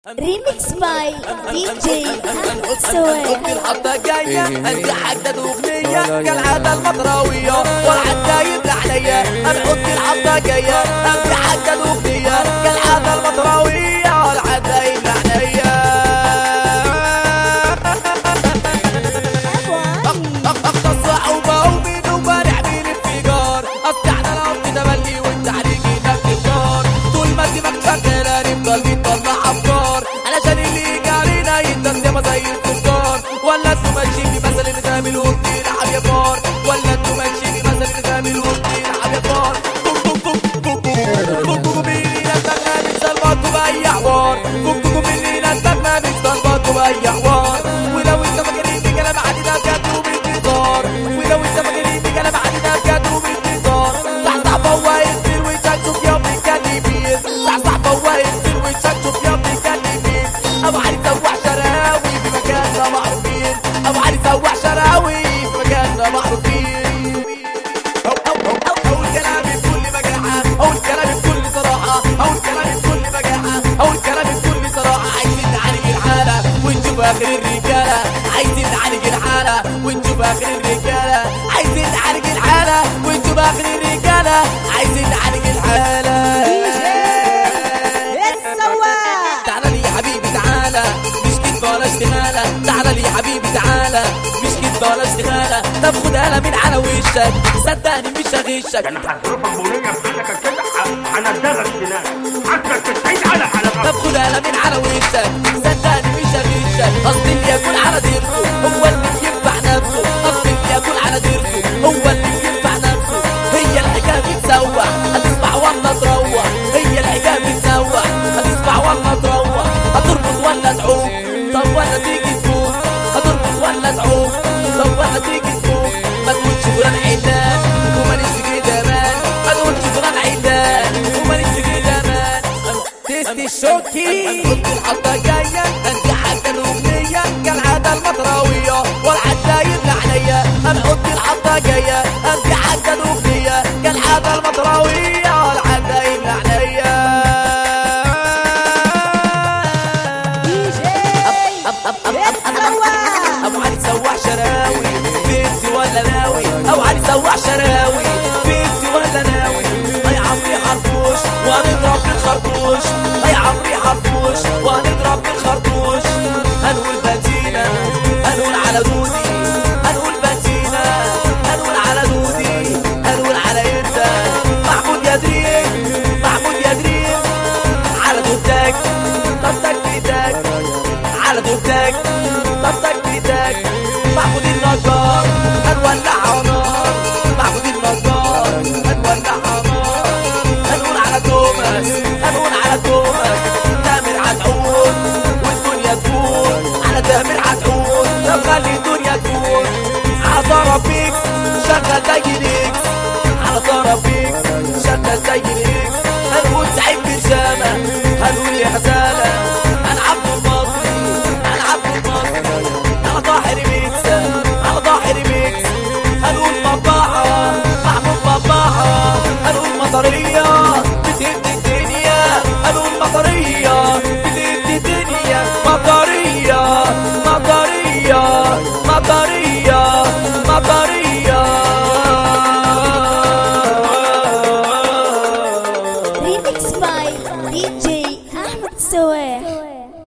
ريميكس باي دي جي احمد سويد الحطة جاية انت حدد اغنية كالعادة المطراوية والعدايد عليا الحط الحطة جاية انت حدد اغنية كالعادة المطراوية والعدايد عليا اختص صعوبة ومين وبارع مين الفجار افتحنا الارض تملي وانت عليكي تفكار طول ما دماغك شغالة نفضل نطلع افكار علشان اللي جارينا يتسمى زي الفجار ولا انتوا ماشيين بمثل نتعمل وبنلعب يا فار ولا انتوا ماشيين بمثل نتعمل وبنلعب يا فار فككوا مني نتبقى من سلبكوا بأي حوار فككوا مني نتبقى من سلبكوا بأي حوار ولو انت فاكرين بكلام عادي ده بجد وبانتظار ولو انت فاكرين بكلام عادي ده بجد وبانتظار صحصح فوق الفيل وشك شوف يا ابني كلمين صحصح فوق الفيل وشك شوف يا ابني كلمين ابو علي سواح شراوي في مكاننا معروفين ابو علي سواح شراوي في مكاننا معروفين أو أو أو أو أو الكلام بكل بجاحة أو الكلام بكل صراحة أو الكلام بكل بجاحة أو الكلام بكل صراحة عايزين نعالج الحالة ونشوف آخر الرجالة عايزين نعالج الحالة ونشوف آخر الرجالة عايزين نعالج الحالة ونشوف آخر الرجالة عايزين نعالج الحالة تعالى لي يا حبيبي تعالى مش كدبة ولا اشتغالة تعالى لي يا حبيبي تعالى مش كدبة ولا اشتغالة طب خدها من على وشك صدقني مش هغشك انا هضربك بوليه في ايدك كده هندغك سنان عكسك تستعيد على حلقات طب خدها من على وشك صدقني مش هغشك قصد اللي ياكل على ضرسه هو اللي ينفع نفسه قصد اللي ياكل على ضرسه هو اللي ينفع نفسه هي الحكايه بتسوح هتسمع ولا تروح هي الحكايه بتسوح هتسمع ولا تروح هتربط ولا تعوم طب ولا تيجي تفوق هتربط ولا تعوم طب ولا تيجي تفوق ما تقولش فلان عيدان وماليش كده مان ما تقولش فلان عيدان وماليش كده مان تيست الشوكي الحطة جاية انت حاجة الأغنية كالعادة المطراوية والعدايد عليا هنحط الحطة جاية انت حاجة الأغنية كالعادة المطراوية